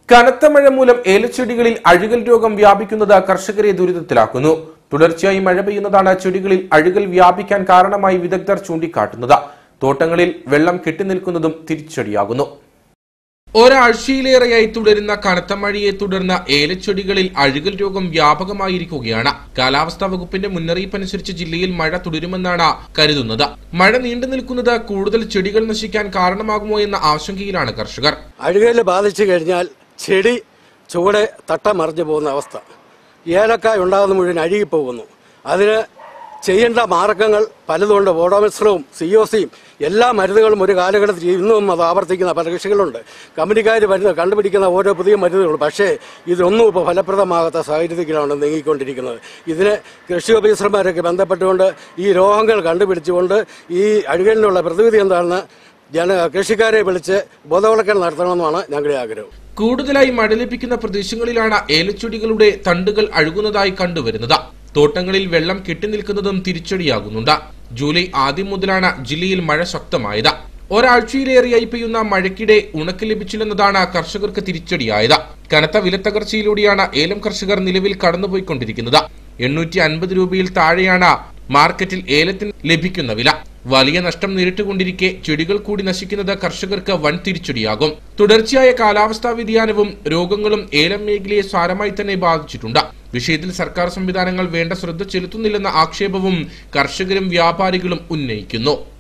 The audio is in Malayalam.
കനത്ത മഴ മൂലം ഏലച്ചെടികളിൽ അഴുകൽ രോഗം വ്യാപിക്കുന്നത് കർഷകരെ ദുരിതത്തിലാക്കുന്നു തുടർച്ചയായി മഴ പെയ്യുന്നതാണ് ചെടികളിൽ അഴുകൽ വ്യാപിക്കാൻ കാരണമായി വിദഗ്ധർ ചൂണ്ടിക്കാട്ടുന്നത് തോട്ടങ്ങളിൽ വെള്ളം കെട്ടിനിൽക്കുന്നതും തിരിച്ചടിയാകുന്നു ഒരാഴ്ചയിലേറെയായി തുടരുന്ന കനത്ത മഴയെ തുടർന്ന് ഏലച്ചെടികളിൽ അഴുകൽ രോഗം വ്യാപകമായിരിക്കുകയാണ് കാലാവസ്ഥാ വകുപ്പിന്റെ മുന്നറിയിപ്പനുസരിച്ച് ജില്ലയിൽ മഴ തുടരുമെന്നാണ് കരുതുന്നത് മഴ നീണ്ടു നിൽക്കുന്നത് കൂടുതൽ ചെടികൾ നശിക്കാൻ കാരണമാകുമോ എന്ന ആശങ്കയിലാണ് കർഷകർ അഴുകൽ ബാധിച്ചു കഴിഞ്ഞാൽ ചെടി ചുവടെ തട്ട മറിഞ്ഞു പോകുന്ന അവസ്ഥ ഏലക്കായ ഉണ്ടാകുന്ന മുഴുവൻ അഴുകിപ്പോകുന്നു അതിന് ചെയ്യേണ്ട മാർഗങ്ങൾ പലതുകൊണ്ട് വോഡോമിശ്രവും സി ഒ സിയും എല്ലാ മരുന്നുകളും ഒരു കാലഘട്ടത്തിൽ ഇന്നും അത് ആവർത്തിക്കുന്ന പല കൃഷികളുണ്ട് കമ്പനിക്കാർ മരുന്ന് കണ്ടുപിടിക്കുന്ന ഓരോ പുതിയ മരുന്നുകളും പക്ഷേ ഇതൊന്നും ഇപ്പോൾ ഫലപ്രദമാകാത്ത സാഹചര്യത്തിലാണ് നീങ്ങിക്കൊണ്ടിരിക്കുന്നത് ഇതിന് കൃഷി ഓഫീസർമാരൊക്കെ ബന്ധപ്പെട്ടുകൊണ്ട് ഈ രോഗങ്ങൾ കണ്ടുപിടിച്ചുകൊണ്ട് ഈ അഴുകലിനുള്ള പ്രതിവിധി എന്താണെന്ന് ജന കൃഷിക്കാരെ വിളിച്ച് ബോധവൽക്കരണം നടത്തണമെന്നാണ് ഞങ്ങളുടെ ആഗ്രഹം കൂടുതലായി മഴ ലഭിക്കുന്ന പ്രദേശങ്ങളിലാണ് ഏലച്ചെടികളുടെ തണ്ടുകൾ അഴുകുന്നതായി കണ്ടുവരുന്നത് തോട്ടങ്ങളിൽ വെള്ളം കെട്ടിനിൽക്കുന്നതും തിരിച്ചടിയാകുന്നുണ്ട് ജൂലൈ ആദ്യം മുതലാണ് ജില്ലയിൽ മഴ ശക്തമായത് ഒരാഴ്ചയിലേറെയായി പെയ്യുന്ന മഴയ്ക്കിടെ ഉണക്ക് ലഭിച്ചില്ലെന്നതാണ് കർഷകർക്ക് തിരിച്ചടിയായത് കനത്ത വിലത്തകർച്ചയിലൂടെയാണ് ഏലം കർഷകർ നിലവിൽ കടന്നുപോയിക്കൊണ്ടിരിക്കുന്നത് എണ്ണൂറ്റി അൻപത് രൂപയിൽ താഴെയാണ് മാർക്കറ്റിൽ ഏലത്തിന് ലഭിക്കുന്ന വില വലിയ നഷ്ടം നേരിട്ടുകൊണ്ടിരിക്കെ ചെടികൾ കൂടി നശിക്കുന്നത് കർഷകർക്ക് വൻ തിരിച്ചടിയാകും തുടർച്ചയായ കാലാവസ്ഥാ വ്യതിയാനവും രോഗങ്ങളും ഏലം മേഖലയെ സാരമായി തന്നെ ബാധിച്ചിട്ടുണ്ട് വിഷയത്തിൽ സർക്കാർ സംവിധാനങ്ങൾ വേണ്ട ശ്രദ്ധ ചെലുത്തുന്നില്ലെന്ന ആക്ഷേപവും കർഷകരും വ്യാപാരികളും ഉന്നയിക്കുന്നു